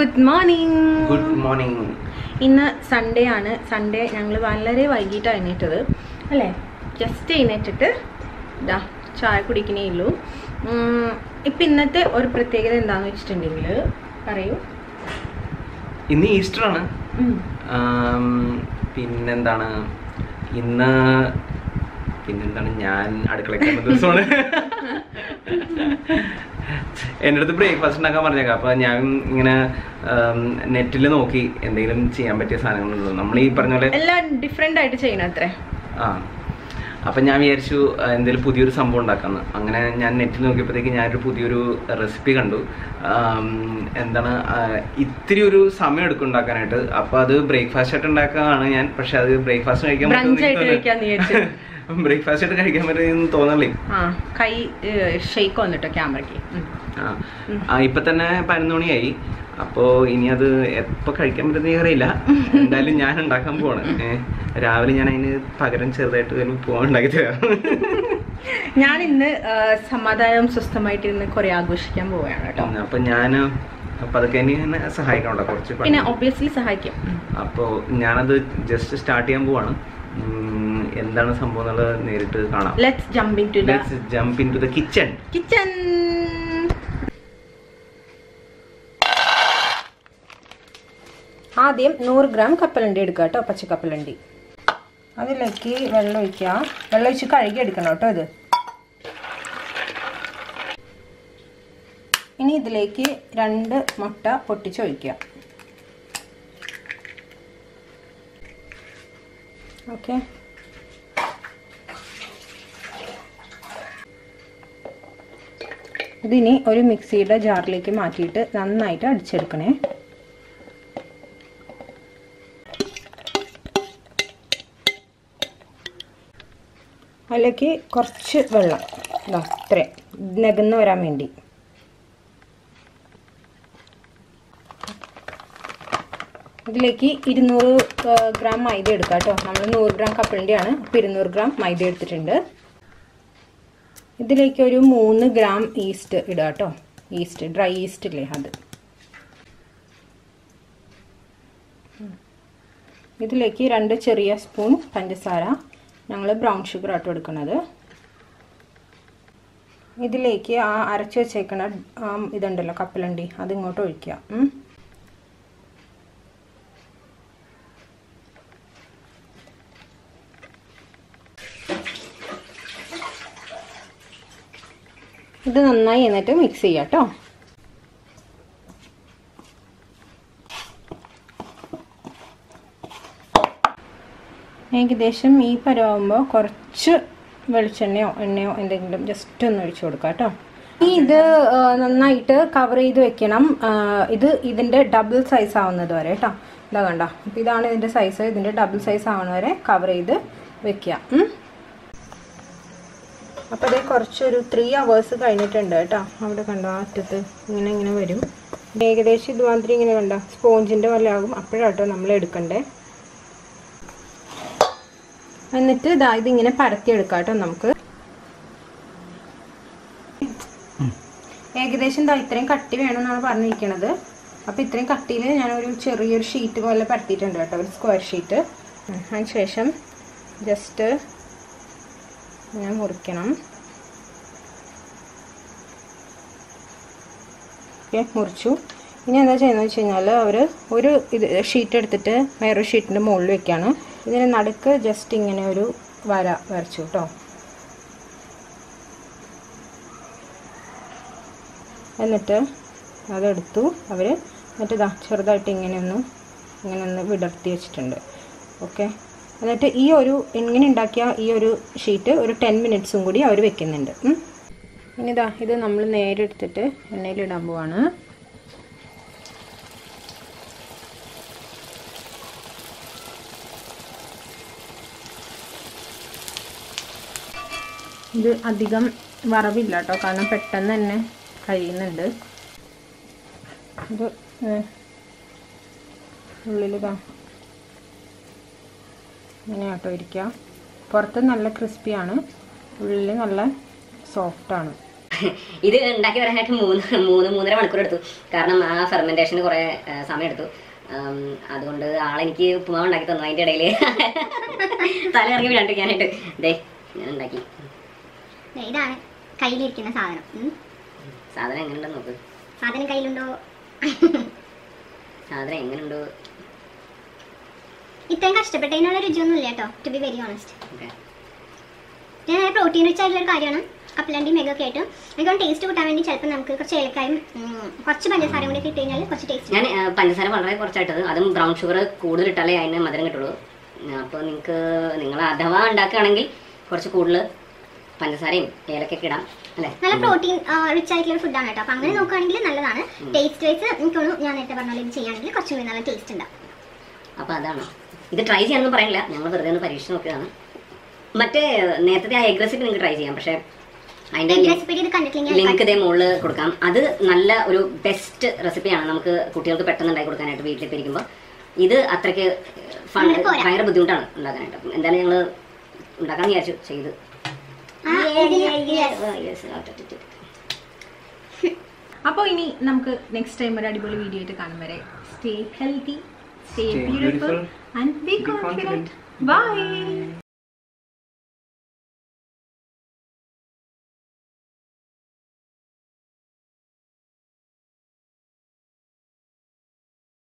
Good morning good morning ഇന്ന് Sunday ആണ് Sunday ഞങ്ങൾ വളരെ വൈകിട്ടാണ് എണീറ്റത് അല്ലേ ജസ്റ്റ് എഴുന്നേറ്റിട്ട് ഇതാ ചായ കുടിക്കണേ ഉള്ളൂ ഉം, ഇപ്പം ഇന്നത്തെ ഒരു പ്രത്യേകത എന്താണെന്ന് വെച്ചിട്ടുണ്ടെങ്കിൽ പറയൂ ഇന്ന് ഈസ്റ്റർ ആണ് ഉം. ആം, പിന്നെന്താണ് ഇന്ന് പിന്നെന്താണ് ഞാൻ അടുക്കളയ്ക്ക് വന്ന ദിവസമാണ് എൻ്റെ അടുത്ത് ബ്രേക്ക്ഫാസ്റ്റ് ഉണ്ടാക്കാൻ പറഞ്ഞേക്കാം അപ്പൊ ഞാൻ ഇങ്ങനെ നെറ്റിൽ നോക്കി എന്തെങ്കിലും ചെയ്യാൻ പറ്റിയ സാധനങ്ങളുണ്ടോ നമ്മൾ ഈ പറഞ്ഞ പോലെ എല്ലാം ഡിഫറെൻ്റ് ആയിട്ട് ചെയ്യണം അത്രേ ആ അപ്പം ഞാൻ വിചാരിച്ചു ആ, എന്തെങ്കിലും പുതിയൊരു സംഭവം ഉണ്ടാക്കാമെന്ന് അങ്ങനെ ഞാൻ നെറ്റിൽ നോക്കിയപ്പോഴത്തേക്ക് ഞാനൊരു പുതിയൊരു റെസിപ്പി കണ്ടു ആം, എന്താണ് ആ, ഇത്തിരി ഒരു സമയം എടുക്കും ഉണ്ടാക്കാനായിട്ട് അപ്പോൾ അത് ബ്രേക്ക്ഫാസ്റ്റ് ആയിട്ട് ഉണ്ടാക്കാനാണ് ഞാൻ പക്ഷെ അത് ബ്രേക്ക്ഫാസ്റ്റ് കഴിക്കാൻ Brunch ആയിട്ട് കഴിക്കാന്ന് വിചാരിച്ചു. ബ്രേക്ക്ഫാസ്റ്റ് ആയിട്ട് കഴിക്കാൻ പറ്റുമെന്ന് തോന്നല്ലേ ആ കൈ ഷെയ്ക്ക് വന്നിട്ടോ ക്യാമറയ്ക്ക് ആ ആ, ഇപ്പൊ തന്നെ പതിനൊന്ന് മണിയായി അപ്പോ ഇനി അത് എപ്പോ കഴിക്കാൻ പറ്റുന്ന അറിയില്ല എന്തായാലും ഞാൻ ഉണ്ടാക്കാൻ പോവാണ് ഏ, രാവിലെ ഞാൻ അതിന് പകരം ചെറുതായിട്ട് ഒരു പോകാൻ ഉണ്ടാക്കി തരാം ഞാൻ ഇന്ന് ആ, സമാധാനം സ്വസ്ഥമായിട്ട് ഇന്ന് കുറെ ആഘോഷിക്കാൻ പോവുകയാണ് കേട്ടോ അപ്പൊ ഞാൻ അപ്പൊ അതൊക്കെ എന്നെ സഹായിക്കണോട്ടോ കുറച്ച് പണി. പിന്നെ ഒബ്വിയസ്ലി സഹായിക്കും ഉം. അപ്പോ ഞാനത് ജസ്റ്റ് സ്റ്റാർട്ട് ചെയ്യാൻ പോവാണ് ഉം, എന്താണ് സംഭവം എന്നുള്ളത് നേരിട്ട് കാണാം let's jump in to the let's jump in to the kitchen kitchen ആദ്യം നൂറ് ഗ്രാം കപ്പലണ്ടി എടുക്കുക കേട്ടോ പച്ചക്കപ്പലണ്ടി അതിലേക്ക് വെള്ളം ഒഴിക്കുക വെള്ളം ഒഴിച്ച് കഴുകി എടുക്കണം കേട്ടോ ഇത് ഇനി ഇതിലേക്ക് രണ്ട് മുട്ട പൊട്ടിച്ചൊഴിക്കുക ഓക്കെ ഇതിനി ഒരു മിക്സിയുടെ ജാറിലേക്ക് മാറ്റിയിട്ട് നന്നായിട്ട് അടിച്ചെടുക്കണേ അതിലേക്ക് കുറച്ച് വെള്ളം ഇതാ ഇത്രയും നെകന്ന് വരാൻ വേണ്ടി ഇതിലേക്ക് ഇരുന്നൂറ് ഗ്രാം മൈദ എടുക്കാം കേട്ടോ നമ്മൾ നൂറ് ഗ്രാം കപ്പലിൻ്റെയാണ് അപ്പോൾ ഇരുന്നൂറ് ഗ്രാം മൈദ എടുത്തിട്ടുണ്ട് ഇതിലേക്ക് ഒരു മൂന്ന് ഗ്രാം ഈസ്റ്റ് ഇടുക കേട്ടോ ഈസ്റ്റ് ഡ്രൈ ഈസ്റ്റ് ഇല്ലേ അത് ഇതിലേക്ക് രണ്ട് ചെറിയ സ്പൂൺ പഞ്ചസാര ഞങ്ങൾ ബ്രൗൺ ഷുഗർ ആട്ടോ എടുക്കുന്നത് ഇതിലേക്ക് ആ അരച്ച് വെച്ചേക്കണ ആ ഇതുണ്ടല്ലോ കപ്പലണ്ടി അത് ഇങ്ങോട്ട് ഒഴിക്കുക ഉം. ഇത് നന്നായി എന്നിട്ട് മിക്സ് ചെയ്യാം കേട്ടോ ഏകദേശം ഈ പരമാകുമ്പോൾ കുറച്ച് വെളിച്ചെണ്ണയോ എണ്ണയോ എന്തെങ്കിലും ജസ്റ്റ് ഒന്ന് ഒഴിച്ചു കൊടുക്കാം കേട്ടോ ഈ ഇത് ആ, നന്നായിട്ട് കവർ ചെയ്ത് വെക്കണം ആ, ഇത് ഇതിൻ്റെ ഡബിൾ സൈസ് ആവുന്നത് വരെ കേട്ടോ ഇതാ കണ്ടോ അപ്പോൾ ഇതാണ് ഇതിൻ്റെ സൈസ് ഇതിൻ്റെ ഡബിൾ സൈസ് ആവുന്ന വരെ കവർ ചെയ്ത് വെക്കുക ഉം. അപ്പോൾ ഇത് കുറച്ചൊരു ത്രീ അവേഴ്സ് കഴിഞ്ഞിട്ടുണ്ട് കേട്ടോ അവിടെ കണ്ടോ ആ അറ്റത്ത് ഇങ്ങനെ ഇങ്ങനെ വരും ഏകദേശം ഇതുമാതിരി ഇങ്ങനെ കണ്ടോ സ്പോഞ്ചിൻ്റെ പോലെ ആകും അപ്പോഴാട്ടോ നമ്മൾ എടുക്കണ്ടേ എന്നിട്ട് ഇതാ ഇതിങ്ങനെ പരത്തിയെടുക്കാം കേട്ടോ നമുക്ക് ഏകദേശം ഇതാ ഇത്രയും കട്ടി വേണമെന്നാണ് പറഞ്ഞിരിക്കുന്നത് അപ്പോൾ ഇത്രയും കട്ടിയിൽ ഞാനൊരു ചെറിയൊരു ഷീറ്റ് പോലെ പരത്തിയിട്ടുണ്ട് കേട്ടോ ഒരു സ്ക്വയർ ഷീറ്റ് അതിന് ശേഷം ജസ്റ്റ് ഞാൻ മുറിക്കണം ഓക്കെ മുറിച്ചു ഇനി എന്താ ചെയ്യുന്നത് വെച്ച് കഴിഞ്ഞാൽ അവർ ഒരു ഇത് ഷീറ്റ് എടുത്തിട്ട് വേറൊരു ഷീറ്റിൻ്റെ മുകളിൽ വെക്കുകയാണ് ഇതിന് നടുക്ക് ജസ്റ്റ് ഇങ്ങനെ ഒരു വര വരച്ചു കേട്ടോ എന്നിട്ട് അതെടുത്തു അവർ എന്നിട്ട് ഇതാ ചെറുതായിട്ട് ഇങ്ങനെ ഒന്ന് ഇങ്ങനെ ഒന്ന് വിടർത്തി വെച്ചിട്ടുണ്ട് ഓക്കെ എന്നിട്ട് ഈ ഒരു ഇങ്ങനെ ഉണ്ടാക്കിയ ഈ ഒരു ഷീറ്റ് ഒരു ടെൻ മിനിറ്റ്സും കൂടി അവർ വെക്കുന്നുണ്ട് ഉം. ഇനി ഇതാ ഇത് നമ്മൾ നേരെ എടുത്തിട്ട് എണ്ണയിലിടാൻ പോവാണ് ഇത് അധികം വറവില്ല കേട്ടോ കാരണം പെട്ടെന്ന് തന്നെ കഴിയുന്നുണ്ട് ഇത് ഉള്ളിലിതാ ഇങ്ങനെ കേട്ടോ ഇരിക്കുക പുറത്ത് നല്ല ക്രിസ്പിയാണ് ഉള്ളിൽ നല്ല സോഫ്റ്റാണ് ഇത് ഉണ്ടാക്കി വരാനായിട്ട് മൂന്ന് മൂന്ന് മൂന്നര മണിക്കൂർ എടുത്തു കാരണം ആ ഫെർമെന്റേഷന് കുറെ ആ, സമയം എടുത്തു ഉം, അതുകൊണ്ട് ആളെനിക്ക് ഉപ്പുമാവ് ഉണ്ടാക്കി തന്നു അതിന്റെ ഇടയിൽ തല ഇറങ്ങി വീഴാണ്ടിരിക്കാനായിട്ട് ദേ ഞാൻ ഉണ്ടാക്കി ദേ, ഇതാണ് കയ്യിലിരിക്കുന്ന സാധനം ഉം. സാധനം എങ്ങനെയുണ്ടെന്ന് നോക്ക് സാധനം കയ്യിലുണ്ടോ സാധനം എങ്ങനെയുണ്ടോ ഇത്രയും കഷ്ടപ്പെട്ടതിനുള്ള രുചിയൊന്നും ഇല്ല കേട്ടോ to be very honest okay ഞാൻ നല്ല പ്രോട്ടീൻ റിച്ച് ആയിട്ടുള്ള ഒരു കാര്യമാണ് കപ്പലണ്ടിയും മെഗൊക്കെ ആയിട്ട് എനിക്ക് ടേസ്റ്റ് കൂട്ടാൻ വേണ്ടി ചിലപ്പോൾ നമുക്ക് കുറച്ച് ഏലക്കായും ഉം, കുറച്ച് പഞ്ചസാരയും കൂടി ഇട്ട് കഴിഞ്ഞാൽ കുറച്ച് ടേസ്റ്റ് ഞാൻ ആ, പഞ്ചസാര വളരെ കുറച്ചായിട്ടത് അതും ബ്രൗൺ ഷുഗർ കൂടുതൽ ഇട്ടാലേ അതിന് മധുരം കിട്ടുള്ളൂ അപ്പോൾ നിങ്ങൾക്ക് നിങ്ങൾ അഥവാ ഉണ്ടാക്കുകയാണെങ്കിൽ കുറച്ച് കൂടുതൽ പഞ്ചസാരയും ഏലക്കൊക്കെ ഇടാം അല്ലേ നല്ല പ്രോട്ടീൻ റിച്ച് ആയിട്ടുള്ള ഫുഡാണ് കേട്ടോ അപ്പം അങ്ങനെ നോക്കുകയാണെങ്കിൽ നല്ലതാണ് ടേസ്റ്റ് വൈസ് എനിക്ക് തോന്നുന്നു ഞാൻ നേരത്തെ പറഞ്ഞ പോലെ ഇത് ചെയ്യുകയാണെങ്കിൽ കുറച്ചും കൂടി നല്ല ടേസ്റ്റ് ഉണ്ടാവും അപ്പോൾ അതാണ് ഇത് ട്രൈ ചെയ്യാനൊന്നും പറയില്ല ഞങ്ങൾ വെറുതെ ഒന്ന് പരീക്ഷിച്ച് നോക്കിയതാണ് മറ്റേ നേരത്തെ ആ എഗ് റെസിപ്പി നിങ്ങൾക്ക് ട്രൈ ചെയ്യാം പക്ഷേ അതിൻ്റെ റെസിപ്പി ഇത് കണ്ടിട്ടില്ലെങ്കിൽ ലിങ്ക് ഇതേ മുകളിൽ കൊടുക്കാം അത് നല്ല ഒരു ബെസ്റ്റ് റെസിപ്പിയാണ് നമുക്ക് കുട്ടികൾക്ക് പെട്ടെന്ന് ഉണ്ടാക്കി കൊടുക്കാനായിട്ട് വീട്ടിലേക്ക് ഇരിക്കുമ്പോൾ ഇത് അത്രയ്ക്ക് fun- അങ്ങനെ പോരാ. ഭയങ്കര ബുദ്ധിമുട്ടാണ് ഉണ്ടാക്കാനായിട്ട് അപ്പം എന്തായാലും ഞങ്ങൾ ഉണ്ടാക്കാൻ വിചാരിച്ചു ചെയ്ത് ആ, ഇതിന് yes. Oh, yes. ആ, ടി, ടി, ടി. അപ്പോൾ ഇനി നമുക്ക് നെക്സ്റ്റ് ടൈം ഒരു അടിപൊളി വീഡിയോ ആയിട്ട് കാണും വരെ stay healthy stay Stay beautiful beautiful. And be Be confident confident. By